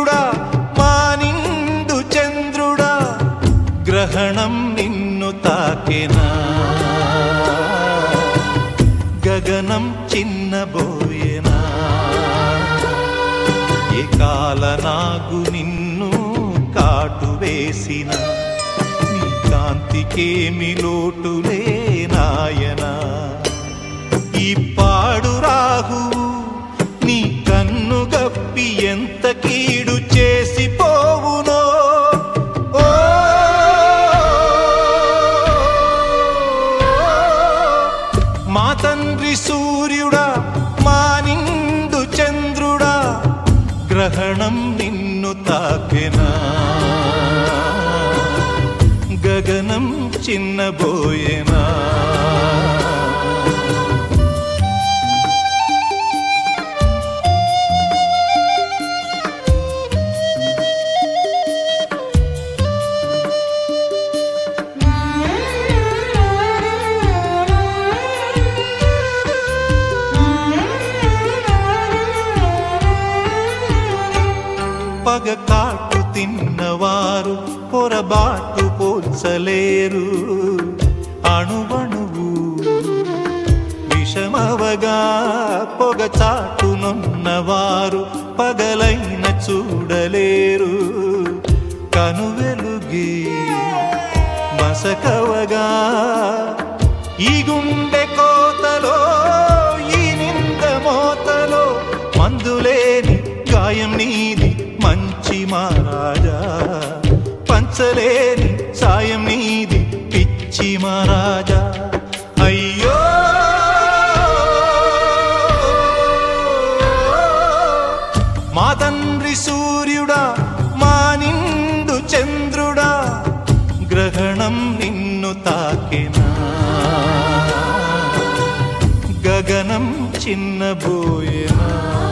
సూర్యుడా మా నిండు చంద్రుడా గ్రహణం నిన్ను తాకెనా గగనం చిన్నబోయేనా ఏ కాల నాగు నిన్ను కాటు వేసిన నీ కాంతికేమి లోటులే నాయనా ఈ పాడు రాహువు నీ కన్ను గప్పి ఎంత కీడు చేసి పోవునో ఓ మా తండ్రి సూర్యుడా మా నిండు చంద్రుడా గ్రహణం నిన్ను తాకెనా గగనం చిన్నబోయేనా పగ కాటు తిన్నవారు పొరబాటు పోల్చలేరు అణువణువు విషమవగా పొగ చాటునున్నవారు పగలైన చూడలేరు కనువెలుగే మసకవగా ఈ గుండె కోతలో ఈ నింద మోతలో మందులేని గాయం నీది మంచి మహారాజా పంచలేని సాయం నీది పిచ్చి మహారాజా అయ్యో మా తండ్రి సూర్యుడా మా నిండు చంద్రుడా గ్రహణం నిన్ను తాకెనా గగనం చిన్నబోయేనా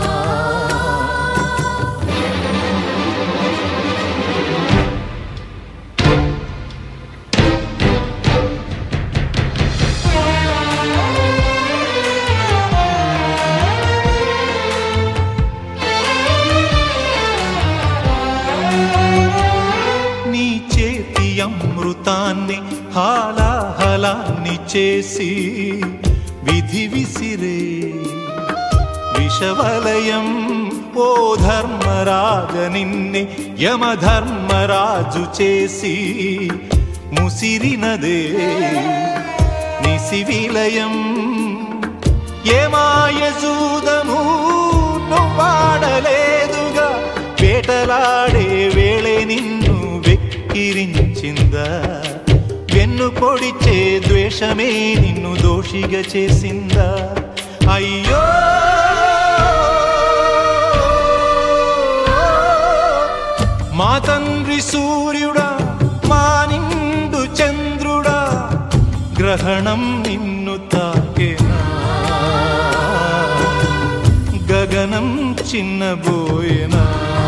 నీ చేతి అమృతాన్ని హాలాహలాన్ని చేసి విధి విసిరే విషవలయం ఓ ధర్మరాజ నిన్నే యమధర్మరాజు చేసి ముసిరినదే నిసివిలయం ఏమాయజూదము నువ్వాడలేదుగా వేటలాడే వేళే నిన్ను వెక్కిరించిందా వెన్ను పొడిచే ద్వేషమే నిన్ను దోషిగా చేసిందా అయ్యో మా తండ్రి సూర్యుడా మా నిండు చంద్రుడా గ్రహణం నిన్ను తాకేనా గగనం చిన్నబోయేనా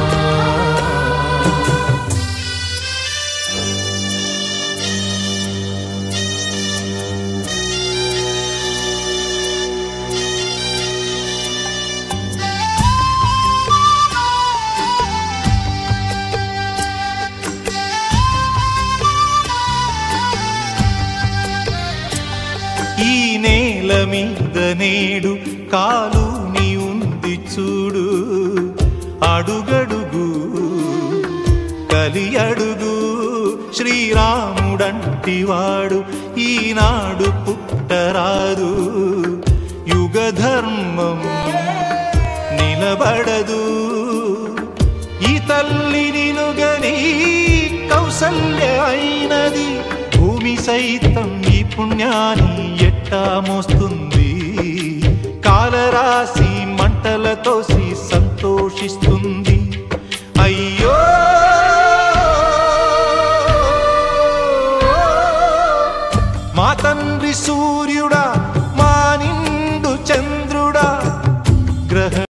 ఈ నేల మీద నేడు కాలు నీ ఉంది చూడు అడుగడుగు కలి అడుగు శ్రీరాముడంటివాడు ఈనాడు పుట్టరాదు యుగ ధర్మం నిలబడదు ఈ తల్లి నినుగని కౌసల్య అయినది భూమి సైతం ఈ పుణ్యాన్ని ఎట్టా మోస్తుంది కాలరాశి మంటలతో సంతోషిస్తుంది